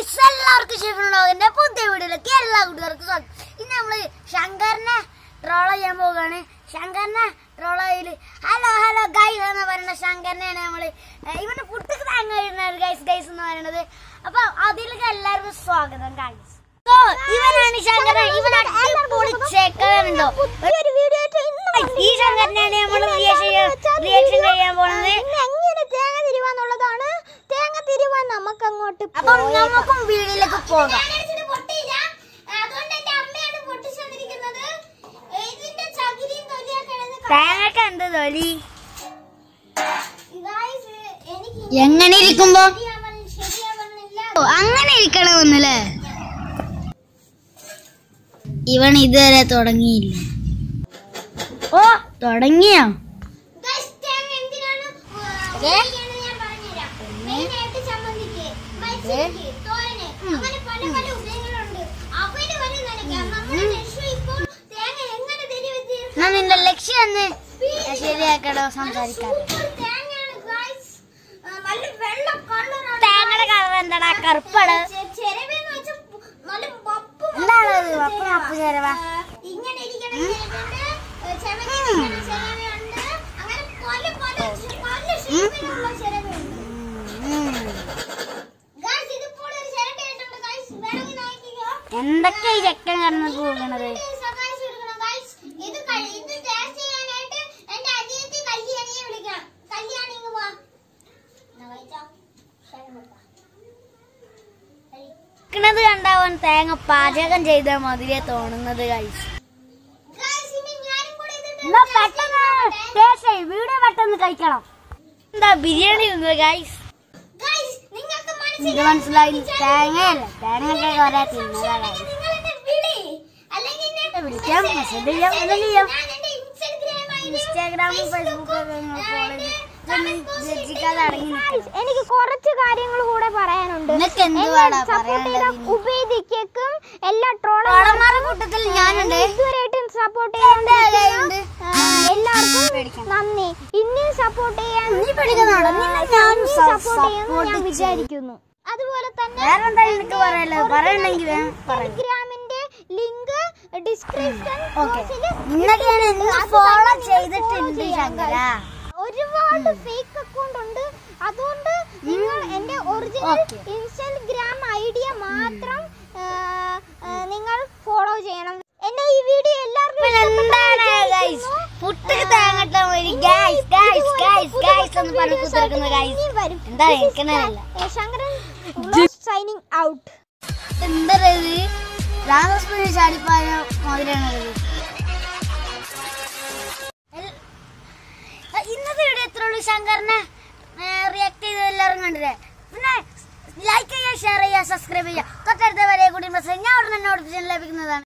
Guys എല്ലാവർക്കും ഷിഫിനുണ്ടാവുന്നതിന്റെ പുതിയ വീഡിയോയിലേക്ക് എല്ലാ കൂട്ടുകാർക്കും സ്വാഗതം ഇന്ന് നമ്മള് ശങ്കറിനെ ട്രോൾ ചെയ്യാൻ പോവുകയാണ് ശങ്കറിനെ ട്രോൾ ചെയ്യല് ഹലോ ഹലോ ഗൈസ് എന്ന് പറയുന്ന ശങ്കറിനെയാണ് നമ്മള് ഏഹ് ഇവന്റെ പുട്ടുക്ക് താങ്ങ ഗൈസ് ഗൈസ് എന്ന് പറയുന്നത് അപ്പൊ അതിലേക്ക് എല്ലാവർക്കും സ്വാഗതം ഗൈസ് ഇവനാണ് ശങ്കരൻ ഇവൻ അടിപൊളി ചേക്കാനുണ്ടോ ഈ ശങ്കരനാണ് നമ്മൾ റിയാക്ഷൻ ചെയ്യാൻ പോണത് എങ്ങനെ തേങ്ങ തിരുവാന്നുള്ളതാണ് തേങ്ങ തിരുവാൻ നമുക്ക് അങ്ങോട്ട് അപ്പം നമുക്കും വീട്ടിലേക്ക് പോകാം തേങ്ങക്ക് എന്ത് തൊലി എങ്ങനെ ഇരിക്കുമ്പോ ഓ, അങ്ങനെ ഇരിക്കണമെന്നല്ലേ ഇവൻ ഇതുവരെ തുടങ്ങിയില്ല ഓ തുടങ്ങിയോ ഞാൻ നിന്റെ ലക്ഷ്യം എന്ന് ശരിയാക്കടോ സംസാരിക്കാതെ തേങ്ങയുടെ കളർ എന്താടാ കറുപ്പാണ് എന്താണ് അത്? വപ്പ് വപ്പ് ചേരവ ഇങ്ങനെ ഇരിക്കണ ചെരവയുണ്ട്, ചെവഞ്ഞ് ഇരിക്കണ ചെരവയുണ്ട്, അങ്ങനെ പല പല പല ഷേപ്പിലുള്ള ചെരവയുണ്ട്. Guys, ഇതിപ്പോൾ ഒരു ചിരട്ടയായിട്ടുണ്ട്, guys. വേണമെങ്കിൽ നോക്കിക്കോ. എന്തൊക്കെ ഈ ചെക്കൻ കിടന്ന് കൂടണത് ഇത് സഹായിച്ചു കൊടുക്കണം, guys. ഇത് കഴി- ഇത് taste ചെയ്യാനായിട്ട് എന്റെ അനിയത്തി കല്യാണിയെ വിളിക്കണം. കല്യാണി ഇങ്ങ് വാ. എന്നാ കഴിച്ചോ. ശരി, മുട്ട. കഴി. ണത് കണ്ടാവൻ തേങ്ങ പാചകം ചെയ്ത മതിരെ തോന്നുന്നത് കഴിച്ചു Guys, ഇനി ഞാനും കൂടി ഇത് എന്നാ പെട്ടെന്ന് ടേസ്റ്റ് ചെയ്യ്. വീഡിയോ പെട്ടെന്ന് കഴിക്കണം എന്താ ബിരിയാണി തിന്നത് ഗൈസ് Guys, നിങ്ങൾക്ക് ഇത് മനസ്സിലായി തേങ്ങയല്ല തേങ്ങയൊക്കെ കുറെ തിന്നതാ ഗൈസ് നിങ്ങളെന്നെ വിളി. അല്ലെങ്കിൽ ഞാൻ വിളിക്കാം മെസ്സേജ് ചെയ്യാം എന്തെങ്കിലും ചെയ്യാം ഞാൻ എന്റെ Instagram ID, ഇൻസ്റ്റാഗ്രാമും Facebook, ഫേസ്ബുക്കും ഒക്കെ ഫോളോ ഞാൻ ചെയ്ത് comment post രചിക്കാതെ അടങ്ങി നിൽക്കണം എനിക്ക് കുറച്ച് കാര്യങ്ങൾ കൂടെ പറയാനുണ്ട് നിനക്ക് എന്തുവാടാ സപ്പോർട്ട് ചെയ്ത പറയാനുള്ളത് ഉപേദിക്കും എല്ലാ ട്രോളും ട്രോളന്മാരുടെ കൂട്ടത്തിൽ ഞാനുണ്ട് ഇതുവരെയായിട്ടും സപ്പോർട്ട് എന്റെ കയ്യിലുണ്ട്. എല്ലാവർക്കും പേടിക്കണം. നന്ദി ഇനിയും സപ്പോർട്ട് ചെയ്യാൻ നീ പേടിക്കുന്നുണ്ടോ? നിന്നെ ഞാൻ സപ്പോർട്ട് സ- ചെയ്യുമെന്ന് ഞാൻ support വിചാരിക്കുന്നു അതുപോലെ തന്നെ വേറെന്താ നിനക്ക് പറയാനുള്ളത് പറയണെങ്കിൽ വേഗം പറയൂ ടെലിഗ്രാമിന്റെ ലിങ്ക് ഡിസ്ക്രിപ്ഷൻ ഓക്കെ ഇന്നലെ ഞാൻ എന്ത് ഫോളോ ചെയ്തിട്ടുണ്ട് ശങ്കര ഒരുപാട് ഫേക്ക് അക്കൗണ്ട് ഉണ്ട് അതുകൊണ്ട് നിങ്ങൾ എന്റെ ഒറിജിനൽ Okay. ഇൻസ്റ്റാഗ്രാം ഐഡിയ മാത്രം ആ, ആ, നിങ്ങൾ ഫോളോ ചെയ്യണം എന്റെ ഈ വീഡിയോ എല്ലാവർക്കും എന്താണ് ഗൈസ് പുട്ടുക്ക് തേങ്ങട്ട വഴി ഗൈസ് ഗൈസ് ഗൈസ് ഗൈസ് എന്ന് പറഞ്ഞ് കുത്തിരിക്കുന്ന ഗൈസ് വരും എന്താ എനിക്കറിയില്ല ശങ്കരൻ സൈനിങ് ഔട്ട് എന്താ ഇത് രാമസ്മൃതി ചാടിപ്പായ മുതലാണത് ഇന്നത്തെ വീഡിയോ എത്ര ഉള്ളൂ ശങ്കറിനെ റിയാക്ട് ചെയ്ത് എല്ലാവരും കണ്ടില്ലേ പിന്നെ ലൈക്ക് ചെയ്യുക ഷെയർ ചെയ്യുക സബ്സ്ക്രൈബ് ചെയ്യുക തൊട്ടടുത്ത വരെ കൂടി മെസ്സേജ് ഞാൻ ഉടനെ നോട്ടിഫിക്കേഷൻ ലഭിക്കുന്നതാണ്